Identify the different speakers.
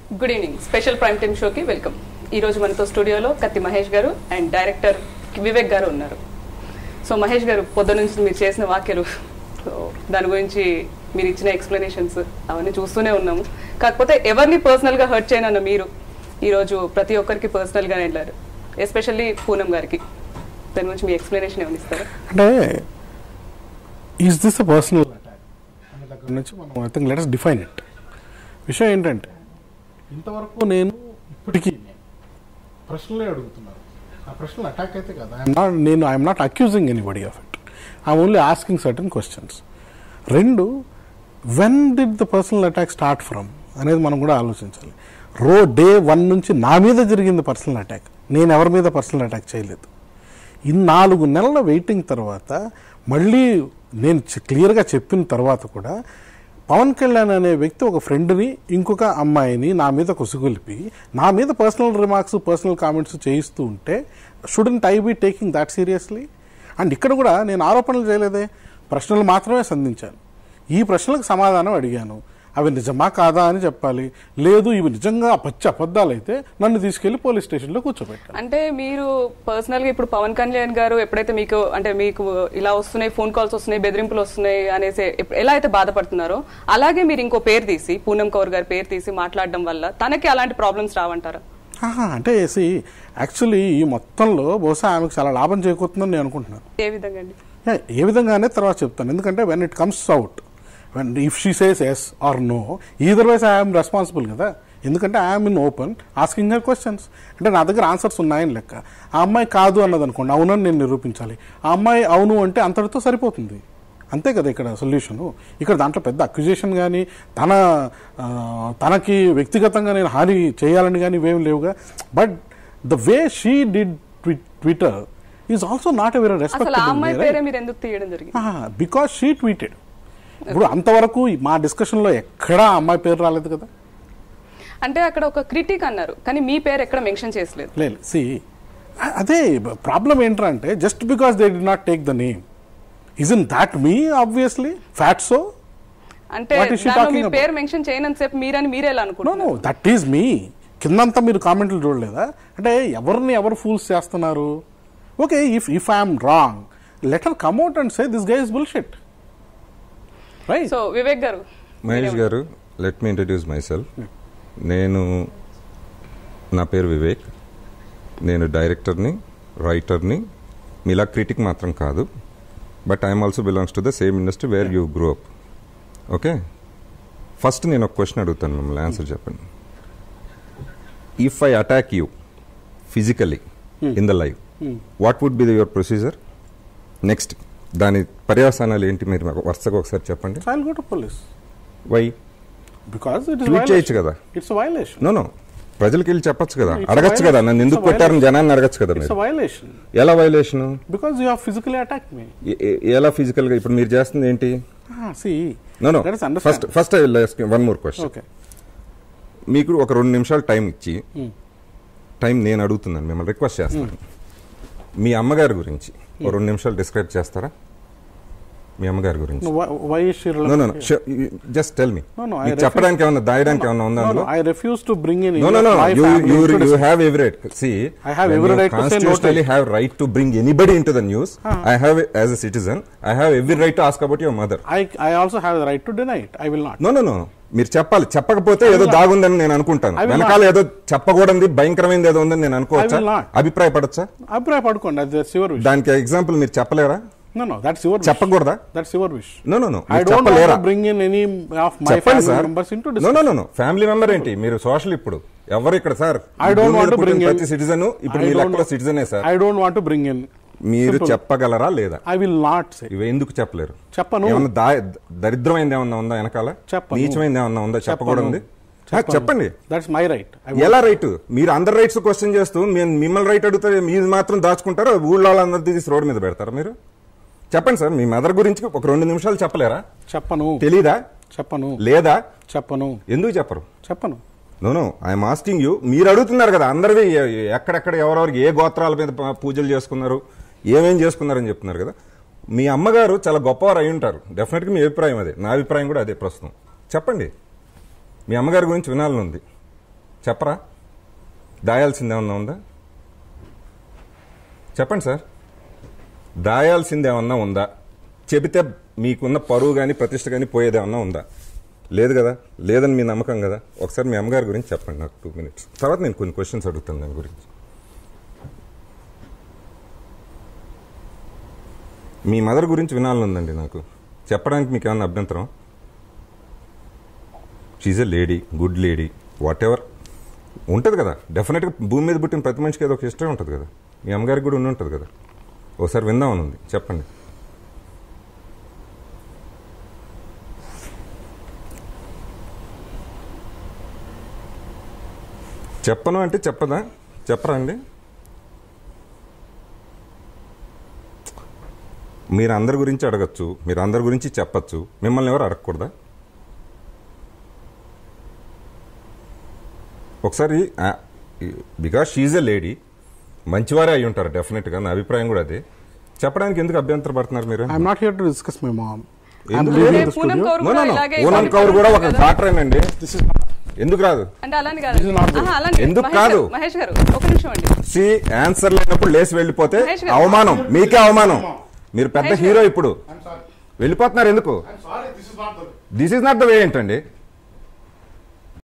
Speaker 1: Good evening special prime time షోకి welcome ఈ రోజు మనతో స్టూడియోలో కత్తి మహేష్ గారు అండ్ డైరెక్టర్ వివేక్ గారు ఉన్నారు సో మహేష్ గారు పొద్దు నుంచి మీరు చేసిన వ్యాఖ్యలు సో దాని గురించి మీరు ఇచ్చిన ఎక్స్ప్లెనేషన్స్ అవన్నీ చూస్తూనే ఉన్నాము కాకపోతే ఎవరిని పర్సనల్గా హర్ట్ చేయనన్న మీరు ఈరోజు ప్రతి ఒక్కరికి పర్సనల్గానే వెళ్ళారు ఎస్పెషల్లీ పూనం గారికి దాని గురించి మీ ఎక్స్ప్లెనేషన్ ఏమైనా ఇస్తారా
Speaker 2: అంటే is this a personal attack అనే దగ్గర నుంచి మనం I think let us define it విషయం ఏంటంటే ఇంతవరకు నేను ఇప్పటికీ ప్రశ్నలే అడుగుతున్నాను ఆ ప్రశ్నలు అటాక్ అయితే కదా ఐఎమ్ నాట్ నేను I'm not accusing anybody of it I'm only asking certain questions రెండు when did the personal attack start from అనేది మనం కూడా ఆలోచించాలి రో డే వన్ నుంచి నా మీద జరిగింది పర్సనల్ అటాక్ నేను ఎవరి మీద పర్సనల్ అటాక్ చేయలేదు ఈ నాలుగు నెలల వెయిటింగ్ తర్వాత మళ్ళీ నేను చె- క్లియర్గా చెప్పిన తర్వాత కూడా పవన్ కళ్యాణ్ అనే వ్యక్తి ఒక ఫ్రెండ్ని ఇంకొక అమ్మాయిని నా మీద కొసుగొలిపి నా మీద పర్సనల్ రిమార్క్స్ పర్సనల్ కామెంట్స్ చేయిస్తూ ఉంటే shouldn't I be taking that seriously and ఇక్కడ కూడా నేను ఆరోపణలు చేయలేదే ప్రశ్నలు మాత్రమే సంధించాను ఈ ప్రశ్నలకు సమాధానం అడిగాను అవి నిజమా కాదా అని చెప్పాలి లేదు ఇవి నిజంగా పచ్చి అబద్ధాలు అయితే నన్ను తీసుకెళ్లి పోలీస్ స్టేషన్లో కూర్చోబెట్టాను
Speaker 1: అంటే మీరు పర్సనల్ గా ఇప్పుడు పవన్ కళ్యాణ్ గారు ఎప్పుడైతే మీకు అంటే మీకు ఇలా వస్తున్నాయి ఫోన్ కాల్స్ వస్తున్నాయి బెదిరింపులు వస్తున్నాయి అనేసి ఎప్- ఎలా అయితే బాధపడుతున్నారో అలాగే మీరు ఇంకో పేరు తీసి పూనం కౌర్ గారి పేరు తీసి మాట్లాడడం వల్ల తనకి అలాంటి ప్రాబ్లమ్స్ రావంటారా
Speaker 2: ఆహా, అంటే సి యాక్చువల్లీ ఈ మొత్తంలో బహుశా ఆమెకు చాలా లాభం చేకూరుతుందని నేను అనుకుంటున్నాను
Speaker 1: ఏ విధంగా అండి
Speaker 2: ఏ, ఏ విధంగానే తర్వాత చెప్తాను ఎందుకంటే when it comes out when if she says yes or no either ways I'm responsible కదా ఎందుకంటే I'm in open asking her questions అంటే నా దగ్గర ఆన్సర్స్ ఉన్నాయని లెక్క ఆ అమ్మాయి కాదు అన్నది అనుకోండి అవునని నేను నిరూపించాలి ఆ అమ్మాయి అవును అంటే అంతటితో సరిపోతుంది అంతే కదా ఇక్కడ సొల్యూషను ఇక్కడ దాంట్లో పెద్ద అక్యుజేషన్ కానీ తన ఆ, తనకి వ్యక్తిగతంగా నేను హాని చేయాలని కానీ ఇవేం లేవుగా but the way she did Twitter is also not a very
Speaker 1: అసలు ఆ అమ్మాయి
Speaker 2: రెస్పెక్టబుల్
Speaker 1: పేరే మీరు ఎందుకు తీయడం జరిగింది
Speaker 2: బికాస్ షీ ట్వీటెడ్ ఇప్పుడు అంతవరకు మా డిస్కషన్లో ఎక్కడా ఆ అమ్మాయి పేరు రాలేదు కదా
Speaker 1: అంటే అక్కడ ఒక క్రిటిక్ అన్నారు కానీ మీ పేరు ఎక్కడ మెన్షన్ చేసలేదు
Speaker 2: లేదు సి అదే ప్రాబ్లం ఏంటంటే just because they did not take the name is in that me obviously fat so
Speaker 1: అంటే
Speaker 2: What is she
Speaker 1: దానిలో మీ
Speaker 2: talking about?
Speaker 1: పేరు మెన్షన్ చేయనంతసేపు మీరని మీరే ఎలా
Speaker 2: నో
Speaker 1: అనుకుంటున్నారు
Speaker 2: నో దట్ ఈజ్ మీ కిందంతా మీరు కామెంట్లు చూడలేదా అంటే ఎవరిని ఎవరు ఫూల్స్ చేస్తున్నారు okay if if I'm wrong let her come at and say this guy is bullshit right
Speaker 1: so Vivek garu
Speaker 3: Mahesh garu let me introduce myself నేను నా పేరు వివేక్ నేను డైరెక్టర్ని రైటర్ని మీలా క్రిటిక్ మాత్రం కాదు but I'm also belongs to the same industry where you grow up okay first నేను ఒక క్వశ్చన్ అడుగుతాను మిమ్మల్ని ఆన్సర్ చెప్పండి if I attack you physically in the live what would be the your procedure next దాని పర్యవసానాలు ఏంటి మీరు నాకు వరుసగా ఒకసారి చెప్పండి
Speaker 2: I'll go to police
Speaker 3: why
Speaker 2: because it
Speaker 3: tweet చేయొచ్చు కదా
Speaker 2: ఇట్స్ వైలేషన్
Speaker 3: నో నో ప్రజలకి వెళ్ళి చెప్పొచ్చు కదా
Speaker 2: It's a
Speaker 3: అడగచ్చు కదా
Speaker 2: violation.
Speaker 3: నన్ను ఎందుకు
Speaker 2: It's a
Speaker 3: కొట్టారని
Speaker 2: violation.
Speaker 3: జనాన్ని అడగచ్చు కదా
Speaker 2: ఇట్స్
Speaker 3: మీరు
Speaker 2: వైలేషన్
Speaker 3: ఎలా violation
Speaker 2: because you have physically attack me
Speaker 3: ఎలా ఫిజికల్ గా ఇప్పుడు మీరు చేస్తుంది ఏంటి
Speaker 2: see
Speaker 3: no no
Speaker 2: Let us understand.
Speaker 3: First first one more question
Speaker 2: okay
Speaker 3: మీకు ఒక రెండు నిమిషాలు టైం ఇచ్చి టైం నేను అడుగుతున్నాను మిమ్మల్ని రిక్వెస్ట్ చేస్తాను మీ అమ్మగారి గురించి ఒక రెండు నిమిషాలు డిస్క్రైబ్ చేస్తారా మీ అమ్మగారి గురించి
Speaker 2: why is
Speaker 3: no no just tell me
Speaker 2: No, no, I
Speaker 3: మీకు
Speaker 2: refuse-
Speaker 3: చెప్పడానికి ఏమన్నా దాయడానికి ఏమన్నా ఉందా అందులో
Speaker 2: I refuse to bring in
Speaker 3: No, no, no. You, you, you have every right. See,
Speaker 2: I have
Speaker 3: when
Speaker 2: every
Speaker 3: you
Speaker 2: right to say no to
Speaker 3: constitutionally
Speaker 2: it.
Speaker 3: have right to bring anybody into the news. I have, as a citizen, I have every right to ask about your mother.
Speaker 2: I I also have the right to deny it I will not
Speaker 3: No, no, no. మీరు చెప్పాలి చెప్పకపోతే ఏదో
Speaker 2: not.
Speaker 3: దాగుందని నేను అనుకుంటాను
Speaker 2: I will
Speaker 3: వెనకాల ఏదో చెప్పకూడదు భయంకరమైనది ఏదో ఉందని నేను అనుకోవచ్చా
Speaker 2: I will not.
Speaker 3: అభిప్రాయపడచ్చా
Speaker 2: అభిప్రాయ పడుకోండి అది దట్స్ యువర్ విష్
Speaker 3: దానికి ఎగ్జాంపుల్ మీరు చెప్పలేరా
Speaker 2: నో నో దట్స్ యువర్
Speaker 3: చెప్పకూడదా
Speaker 2: that's your wish
Speaker 3: no no no
Speaker 2: I don't want
Speaker 3: చెప్పలేరా
Speaker 2: to bring in any of my
Speaker 3: చెప్పండి
Speaker 2: family
Speaker 3: sir
Speaker 2: members into
Speaker 3: no no no no family member ఏంటి మీరు social ఇప్పుడు ఎవరు ఇక్కడ సార్
Speaker 2: I don't
Speaker 3: భూమి
Speaker 2: want
Speaker 3: మీద
Speaker 2: to bring
Speaker 3: పుట్టిన
Speaker 2: in-
Speaker 3: ప్రతి సిటిజన్ ఇప్పుడు మీ లెక్కలో సిటిజనే sir
Speaker 2: I don't want to bring in
Speaker 3: మీరు
Speaker 2: Simple.
Speaker 3: చెప్పగలరా లేదా
Speaker 2: ఐ విల్ నాట్ సే
Speaker 3: ఇవి ఎందుకు చెప్పలేరు
Speaker 2: చెప్పను.
Speaker 3: ఏమన్నా దా- దరిద్రమైంది ఏమన్నా ఉందా వెనకాల
Speaker 2: చెప్పను.
Speaker 3: నీచమైంది ఏమన్నా ఉందా చెప్పకూడదు చెప్పండి
Speaker 2: దట్స్ మై రైట్
Speaker 3: ఎలా రైట్ మీరు అందరి రైట్స్ క్వశ్చన్ చేస్తూ మేము మిమ్మల్ని రైట్ అడిగితే మీది మాత్రం దాచుకుంటారు ఊళ్ళో వాళ్ళందరూ తీసి రోడ్డు మీద పెడతారు మీరు చెప్పండి సార్ మీ మదర్ గురించి ఒక రెండు నిమిషాలు చెప్పలేరా
Speaker 2: చెప్పను
Speaker 3: తెలీదా
Speaker 2: చెప్పను
Speaker 3: లేదా
Speaker 2: చెప్పను
Speaker 3: ఎందుకు చెప్పరు
Speaker 2: చెప్పను
Speaker 3: no no I'm asking you మీరు అడుగుతున్నారు కదా అందరివి ఎ- ఎక్కడెక్కడ ఎవరెవరికి ఏ గోత్రాల మీద ప- పూజలు చేసుకున్నారు ఏమేం చేసుకున్నారని చెప్తున్నారు కదా మీ అమ్మగారు చాలా గొప్పవారు అయి ఉంటారు డెఫినెట్గా మీ అభిప్రాయం అదే నా అభిప్రాయం కూడా అదే ప్రస్తుతం చెప్పండి మీ అమ్మగారి గురించి వినాలని ఉంది చెప్పరా దాయాల్సింది ఏమన్నా ఉందా చెప్పండి సార్ దాయాల్సింది ఏమన్నా ఉందా చెబితే మీకున్న పరువు కానీ ప్రతిష్ట కానీ పోయేది ఏమన్నా ఉందా లేదు కదా లేదని మీ నమ్మకం కదా ఒకసారి మీ అమ్మగారి గురించి చెప్పండి నాకు టూ మినిట్స్ తర్వాత నేను కొన్ని క్వశ్చన్స్ అడుగుతాను దాని గురించి మీ మదర్ గురించి వినాలని ఉందండి నాకు చెప్పడానికి మీకు ఏమన్నా అభ్యంతరం she's a lady good lady whatever ఉంటుంది కదా డెఫినెట్గా భూమి మీద పుట్టిన ప్రతి మనిషికి ఏదో ఒక హిస్టరీ ఉంటుంది కదా మీ అమ్మగారికి కూడా ఉండి ఉంటుంది కదా ఒకసారి విందామని ఉంది చెప్పండి చెప్పను అంటే చెప్పదా చెప్పరా అండి మీరు అందరి గురించి అడగచ్చు మీరు అందరి గురించి చెప్పచ్చు మిమ్మల్ని ఎవరు అడగకూడదా ఒకసారి బికాస్ షీజ్ ఎ లేడీ మంచివారే అయి ఉంటారు డెఫినెట్గా నా అభిప్రాయం కూడా అదే చెప్పడానికి ఎందుకు అభ్యంతర పడుతున్నారు మీరు
Speaker 2: I'm not here to discuss my mom
Speaker 3: ఎందుకు?
Speaker 1: అదే పూనం కౌర్
Speaker 3: No,
Speaker 1: కూడా
Speaker 3: no, no.
Speaker 1: ఇలాగే
Speaker 3: పూనం
Speaker 1: ఇబ్బంది
Speaker 3: కౌర్ కూడా ఒక
Speaker 1: పడుతుంది కదా.
Speaker 3: డాక్టరేనండి
Speaker 2: దిస్ ఇస్
Speaker 3: ఎందుకు రాదు
Speaker 1: అంటే అలాని కాదు
Speaker 2: This is not good.
Speaker 1: ఆహా, అలాని కాదు.
Speaker 3: ఎందుకు
Speaker 1: మహేష్
Speaker 3: కాదు?
Speaker 1: గారు, మహేష్ గారు ఒక నిమిషం అండి
Speaker 3: సి ఆన్సర్ లేనప్పుడు లేచి వెళ్ళిపోతే
Speaker 1: మహేష్ గారు.
Speaker 3: అవమానం మీకే అవమానం మీరు పెద్ద
Speaker 1: మహేష్
Speaker 3: హీరో
Speaker 1: గారు.
Speaker 3: ఇప్పుడు వెళ్ళిపోతున్నారు ఎందుకు
Speaker 2: sorry this is not the
Speaker 3: this is not the way ఏంటండి